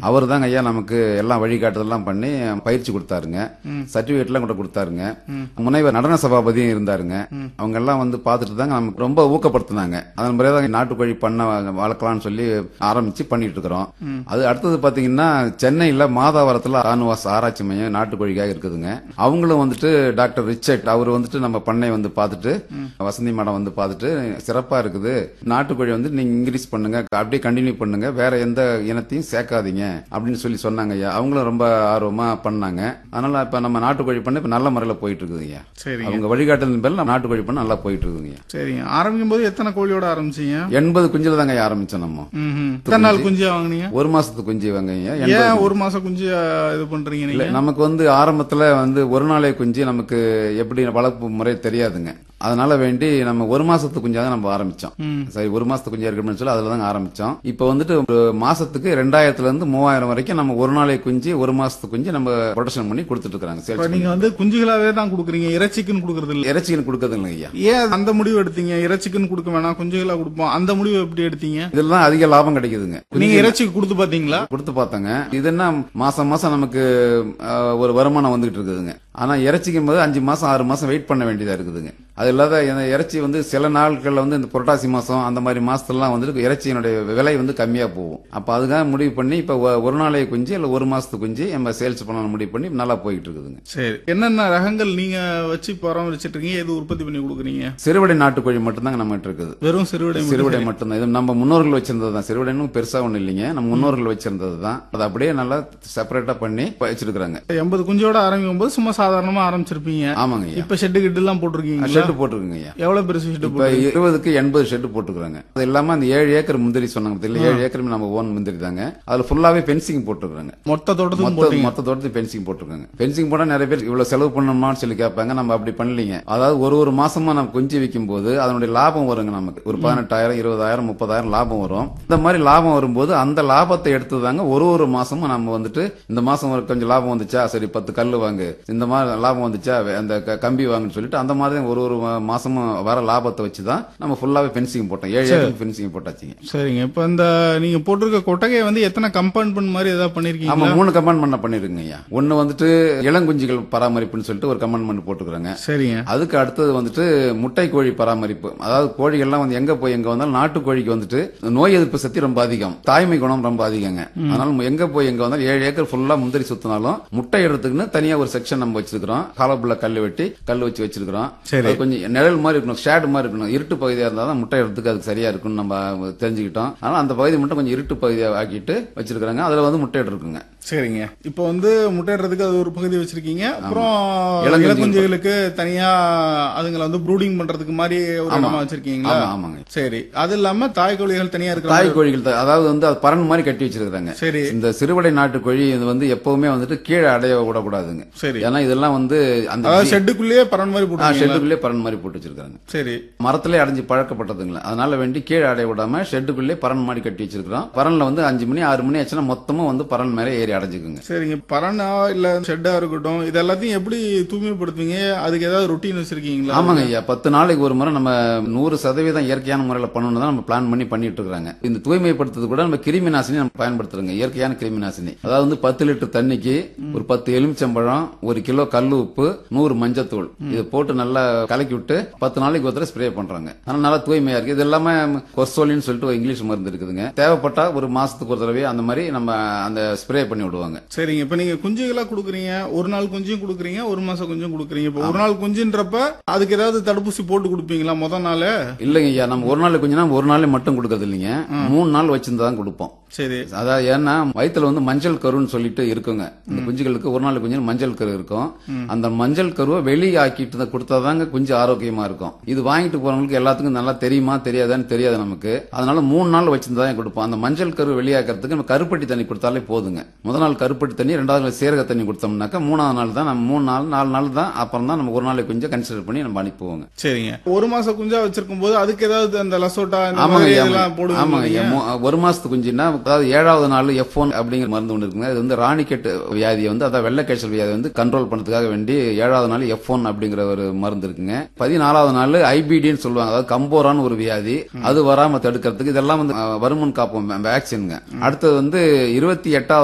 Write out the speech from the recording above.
அவர் தாங்க ஐயா நமக்கு எல்லாம் வழிகாட்டுதெல்லாம் பண்ணி பயிற்சி கொடுத்தாருங்க சர்டிபிகேட் எல்லாம் கூட கொடுத்தாருங்க முனைவர் நடன சபாபதியும் இருந்தாருங்க அவங்க எல்லாம் வந்து பார்த்துட்டு தாங்க நமக்கு ரொம்ப ஊக்கப்படுத்தினாங்க அதன் பிறகு தான் நாட்டுக்கோழி பண்ண வளர்க்கலாம்னு சொல்லி ஆரம்பிச்சு பண்ணிட்டு இருக்கிறோம் அது அடுத்தது பாத்தீங்கன்னா சென்னையில மாதாவரத்துல ராணுவாஸ் ஆராய்ச்சி மையம் நாட்டுக்கோழிக்காக இருக்குதுங்க அவங்களும் வந்துட்டு டாக்டர் ரிச்சர்ட் அவர் வந்துட்டு நம்ம பண்ணை வந்து பார்த்துட்டு வசந்தி மேடம் வந்து பார்த்துட்டு சிறப்பா இருக்குது நாட்டுக்கோழி வந்து நீங்க இன்க்ரீஸ் பண்ணுங்க அப்படியே கண்டினியூ பண்ணுங்க வேற எந்த இனத்தையும் சேர்க்காதீங்க அப்படின்னு சொல்லி சொன்னாங்க ஐயா அவங்களும் ரொம்ப ஆர்வமா பண்ணாங்க அதனால இப்ப நம்ம நாட்டுக்கோழி பண்ண இப்ப நல்ல முறையில போயிட்டு இருக்குதுங்க சரிங்க அவங்க வழிகாட்டுதல் பேர்ல நம்ம நாட்டுக்கோழி பண்ண நல்லா போயிட்டு இருக்குதுங்க சரிங்க ஆரம்பிக்கும் போது எத்தனை கோழியோட ஆரம்பிச்சீங்க எண்பது குஞ்சுல தாங்க ஐயா ஆரம்பிச்சோம் நம்ம ம்ஹும். எத்தனை நாள் குஞ்சு வாங்குனீங்க ஒரு மாசத்துக்கு குஞ்சு வாங்க ஏன் ஒரு மாசம் குஞ்சு அஹ், இது பண்றீங்க இல்ல நீங்க நமக்கு வந்து ஆரம்பத்துல வந்து ஒரு நாளே குஞ்சு நமக்கு எப்படி வளர்ப்பு முறை தெரியாதுங்க அதனால வேண்டி நம்ம ஒரு மாசத்து குஞ்சா தான் நம்ம ஆரம்பிச்சோம் சரி ஒரு மாசத்து குஞ்சா இருக்கணும்னு சொல்லி அதுல தான் ஆரம்பிச்சோம் இப்போ வந்துட்டு ஒரு மாசத்துக்கு ரெண்டாயிரத்துல இருந்து மூவாயிரம் வரைக்கும் நம்ம ஒரு நாளே குஞ்சு ஒரு மாசத்து குஞ்சு நம்ம ப்ரொடக்ஷன் பண்ணி கொடுத்துட்டு இருக்காங்க இப்ப சேல்ஸ் நீங்க வந்து குஞ்சுகளாவே தான் குடுக்குறீங்க இறைச்சிக்குன்னு குடுக்கறது இல்ல இறைச்சின்னு கொடுக்கறது இல்லைங்க ஐயா ஏன் அந்த முடிவு எடுத்தீங்க இறைச்சிக்குன்னு கொடுக்க வேணாம் குஞ்சுகளா கொடுப்போம் அந்த முடிவு எப்படி எடுத்தீங்க இதுல தான் அதிக லாபம் கிடைக்குதுங்க நீங்க இறைச்சிக்கு கொடுத்து பாத்தீங்களா கொடுத்து பார்த்தாங்க இது என்ன மாசம் மாசம் நமக்கு அஹ், ஒரு வருமானம் வந்துகிட்டு இருக்குதுங்க ஆனா இறைச்சிக்கும் போது அஞ்சு மாசம் ஆறு மாசம் வெயிட் பண்ண வேண்டியதா இருக்குதுங்க அது இல்லாத இந்த இறைச்சி வந்து சில நாட்கள்ல வந்து இந்த புரட்டாசி மாசம் அந்த மாதிரி மாசத்துலலாம் வந்துட்டு இறைச்சியினுடைய விலை வந்து கம்மியா போகும் அப்ப அதுக்காக முடிவு பண்ணி இப்ப ஒ- ஒரு நாளைய குஞ்சு இல்ல ஒரு மாசத்து குஞ்சு நம்ம சேல்ஸ் பண்ண முடிவு பண்ணி நல்லா போயிட்டு இருக்குதுங்க சரி என்னென்ன ரகங்கள் நீங்க வச்சு பராமரிச்சிட்டு இருக்கீங்க எது உற்பத்தி பண்ணி கொடுக்குறீங்க சிறுவடை நாட்டுக்கோழி மட்டும்தாங்க நம்ம இருக்குது வெறும் சிறுவிடை மட்டும் சிறுவிடை மட்டும்தான் இது நம்ம முன்னோர்கள் வச்சிருந்தது தான் சிறுவிடைன்னு பெருசா ஒண்ணு இல்லைங்க நம்ம முன்னோர்கள் வச்சிருந்தது தான் அதை அப்படியே நல்லா செப்பரேட்டா பண்ணி வச்சிருக்காங்க எண்பது குஞ்சோட ஆரம்பிக்கும் போது சும்மா சாதாரணமா ஆரம்பிச்சிருப்பீங்க ஆமாங்க ஐயா இப்ப ஷெட்டு கிட்ட எல்லாம் போட்டிருக்கீங்க ஷெட்டு போட்டிருக்குங்க ஐயா எவ்வளவு பெருசு ஷெட்டு இப்ப இருபதுக்கு எண்பது ஷெட் போட்டுக்கிறாங்க அது இல்லாம அந்த ஏழு ஏக்கர் முந்திரி சொன்னாங்க தெரியல ஏழு ஏக்கர் நம்ம ஓன் முந்திரி தாங்க அதுல ஃபுல்லாவே ஃபென்சிங் போட்டுருக்காங்க மொத்த தோட்டத்துக்கும் மொத்த போட்டீங்க மொத்த தோட்டத்துக்கு ஃபென்சிங் போட்டிருக்காங்க ஃபென்சிங் போட்டா நிறைய பேர் இவ்வளவு செலவு பண்ணணுமான்னு சொல்லி கேட்பாங்க நம்ம அப்படி பண்ணலீங்க அதாவது ஒரு ஒரு மாசமா நம்ம குஞ்சு விற்கும் போது அதனுடைய லாபம் வருங்க நமக்கு ஒரு பதினெட்டாயிரம் இருபதாயிரம் முப்பதாயிரம் லாபம் வரும் இந்த மாதிரி லாபம் வரும்போது அந்த லாபத்தை எடுத்து தாங்க ஒரு ஒரு மாசமும் நம்ம வந்துட்டு இந்த மாசம் ஒரு கொஞ்சம் லாபம் வந்துச்சா சரி பத்து கல்லு வாங்கு இந்த மாதிரி லாபம் வந்துச்சா அந்த க- கம்பி வாங்குன்னு சொல்லிட்டு அந்த மாதிரி தான் ஒரு ஒரு மா- மாசமும் வர லாபத்தை வச்சு தான் நம்ம ஃபுல்லாவே ஃபென்சிங் போட்டோம் ஏழு ஏக்கர் ஃபென்சிங் போட்டாச்சுங்க சரிங்க இப்ப இந்த நீங்க போட்டிருக்க கொட்டகையை வந்து எத்தனை கம்பார்ட்மெண்ட் மாதிரி ஏதாவது ஆமா பண்ணிருக்கீங்க மூணு கமெண்ட்மெண்ட் பண்ணிருக்குங்க ஐயா ஒன்னு வந்துட்டு இளங்குஞ்சுகள் பராமரிப்புன்னு சொல்லிட்டு ஒரு கமெண்ட்மெண்ட் போட்டுக்கிறாங்க சரிங்க அதுக்கு அடுத்தது வந்துட்டு முட்டை கோழி பராமரிப்பு அதாவது கோழிகள்லாம் வந்து எங்க போய் எங்க வந்தாலும் நாட்டு கோழிக்கு வந்துட்டு நோய் எதிர்ப்பு சக்தி ரொம்ப அதிகம் தாய்மை குணம் ரொம்ப அதிகங்க அதனால எங்க போய் எங்க வந்தாலும் ஏழு ஏக்கர் ஃபுல்லா முந்திரி சுத்தினாலும் முட்டை எடுத்துக்குன்னு தனியா ஒரு செக்ஷன் நம்ம வச்சிருக்கிறோம் காலப்புள்ள கல் வெட்டி கல் வச்சு வச்சிருக்கிறோம் சரி. அது கொஞ்சம் நிழல் மாதிரி இருக்கணும் ஷேடு மாதிரி இருக்கணும் இருட்டு பகுதியா இருந்தா தான் முட்டை எடுத்துக்கு அதுக்கு சரியா இருக்கும்னு நம்ம தெரிஞ்சுக்கிட்டோம் அதனால அந்த பகுதி மட்டும் கொஞ்சம் இருட்டு பகுதியா ஆக்கிட்டு வச்சிருக்காங்க அதுல வந்து முட்டை இருக்குங்க சரிங்க இப்போ வந்து முட்டையிடுறதுக்கு அது ஒரு பகுதி வச்சிருக்கீங்க அப்புறம் இளங்குஞ்சுகள் இளக்குஞ்சுகளுக்கு தனியா அதுங்களை வந்து ப்ரூடிங் பண்றதுக்கு மாதிரி ஒரு இடமா வச்சிருக்கீங்களா ஆமா ஆமாங்க சரி அது இல்லாம தாய் கோழிகள் தனியா இருக்கிற தாய் கோழிகள் தான். அதாவது வந்து அது பறன் மாதிரி கட்டி வச்சிருக்காங்க சரி இந்த சிறுவடை நாட்டு கோழி இது வந்து எப்பவுமே வந்துட்டு கீழே அடைய விடக்கூடாதுங்க சரி ஏன்னா இதெல்லாம் வந்து அந்த அதாவது ஷெட்டுக்குள்ளேயே பறன் மாதிரி போட்டு ஷெட்டுக்குள்ளே பறன் மாதிரி போட்டு வச்சிருக்காங்க சரி மரத்திலே அடைஞ்சு பழக்கப்பட்டதுங்களா அதனால வேண்டி கீழே அடைய விடாம ஷெட்டுக்குள்ளே பறன் மாதிரி கட்டி வச்சிருக்கிறோம் பறன்ல வந்து அஞ்சு மணி ஆறு மணி ஆச்சுன்னா மொத்தமும் வந்து பறன் மேலே ஏறி அடைஞ்சுக்குங்க சரிங்க பறனா இல்ல ஷெட்டா இருக்கட்டும் இது எல்லாத்தையும் எப்படி தூய்மைப்படுத்துவீங்க அதுக்கு ஏதாவது ரொட்டீன் வச்சிருக்கீங்களா ஆமாங்க ஐயா பத்து நாளைக்கு ஒரு முறை நம்ம நூறு சதவீதம் இயற்கையான முறையில் பண்ணணும் தான் நம்ம பிளான் பண்ணி பண்ணிட்டு இருக்காங்க இந்த தூய்மைப்படுத்துறது கூட நம்ம கிருமி நாசினி நம்ம பயன்படுத்துறோங்க இயற்கையான கிருமி நாசினி அதாவது வந்து பத்து லிட்டர் தண்ணிக்கு ஒரு பத்து எலுமிச்சம்பழம் ஒரு கிலோ கல் உப்பு நூறு மஞ்சத்தூள் இது போட்டு நல்லா கலக்கி விட்டு பத்து நாளைக்கு ஒருத்தர ஸ்ப்ரே பண்றாங்க ஆனா நல்லா தூய்மையா இருக்கு இது எல்லாமே கொர்சோலின்னு சொல்லிட்டு ஒரு இங்கிலீஷ் மருந்து இருக்குதுங்க தேவைப்பட்டா ஒரு மாசத்துக்கு ஒரு தடவை அந்த மாதிரி நம்ம அந்த ஸ்ப்ரே பண்ணி விடுவாங்க சரிங்க இப்ப நீங்க குஞ்சுகளா குடுக்குறீங்க ஒரு நாள் குஞ்சும் குடுக்குறீங்க ஒரு மாசம் குஞ்சும் குடுக்குறீங்க இப்ப ஒரு நாள் குஞ்சுன்றப்ப அதுக்கு ஏதாவது தடுப்பூசி போட்டு கொடுப்பீங்களா முத நாள் இல்லைங்க ஐயா நம்ம ஒரு நாள் கொஞ்சம் ஒரு நாள் மட்டும் கொடுக்கறது இல்லைங்க மூணு நாள் வச்சிருந்தா தான் கொடுப்போம் சரி அதாவது ஏன்னா வயித்துல வந்து மஞ்சள் கருன்னு சொல்லிட்டு இருக்குங்க இந்த குஞ்சுகளுக்கு ஒரு நாள் குஞ்சு மஞ்சள் கரு இருக்கும் அந்த மஞ்சள் கருவை வெளியே ஆக்கிட்டு தான் கொடுத்தாதாங்க குஞ்சு ஆரோக்கியமா இருக்கும் இது வாங்கிட்டு போறவங்களுக்கு எல்லாத்துக்கும் நல்லா தெரியுமா தெரியாதான்னு தெரியாது நமக்கு அதனால மூணு நாள் வச்சிருந்தா தான் கொடுப்போம் அந்த மஞ்சள் கரு வெளியாக்கிறதுக்கு நம்ம கருப்பட்டி தண்ணி கொடுத்தாலே போதுங்க முதல் நாள் கருப்பட்டி தண்ணி ரெண்டாவது நாள் சீரக தண்ணி கொடுத்தோம்னாக்கா மூணாவது நாள் தான் நம்ம மூணு நாள் நாலு நாள் தான் அப்புறம் தான் நம்ம ஒரு நாளைக்கு கொஞ்சம் கன்சிடர் பண்ணி நம்ம அனுப்புவோங்க சரிங்க ஒரு மாசம் குஞ்சா வச்சிருக்கும் போது அதுக்கு ஏதாவது அந்த லசோட்டா இந்த ஆமாங்க மாதிரி ஐயா, இதெல்லாம் ஆமாங்க ஐயா. போடுவீங்க மு- ஒரு மாசத்துக்கு குஞ்சுன்னா அதாவது ஏழாவது நாள் எஃப் ஒன் அப்படிங்கிற மருந்து ஒன்று இருக்குங்க இது வந்து ராணிக்கெட் வியாதியை வந்து அதாவது வெள்ளைக்காய்ச்சல் வியாதி வந்து கண்ட்ரோல் பண்ணதுக்காக வேண்டி ஏழாவது நாள் எஃப் ஒன் அப்படிங்கிற ஒரு மருந்து இருக்குங்க பதினாலாவது நாள் ஐபிடின்னு சொல்லுவாங்க அதாவது கம்போரான்னு ஒரு வியாதி அது வராம தடுக்கிறதுக்கு இதெல்லாம் வந்து அஹ், வருமுன் காப்போம் வேக்சின்ங்க அடுத்தது வந்து இருபத்தி எட்டாவது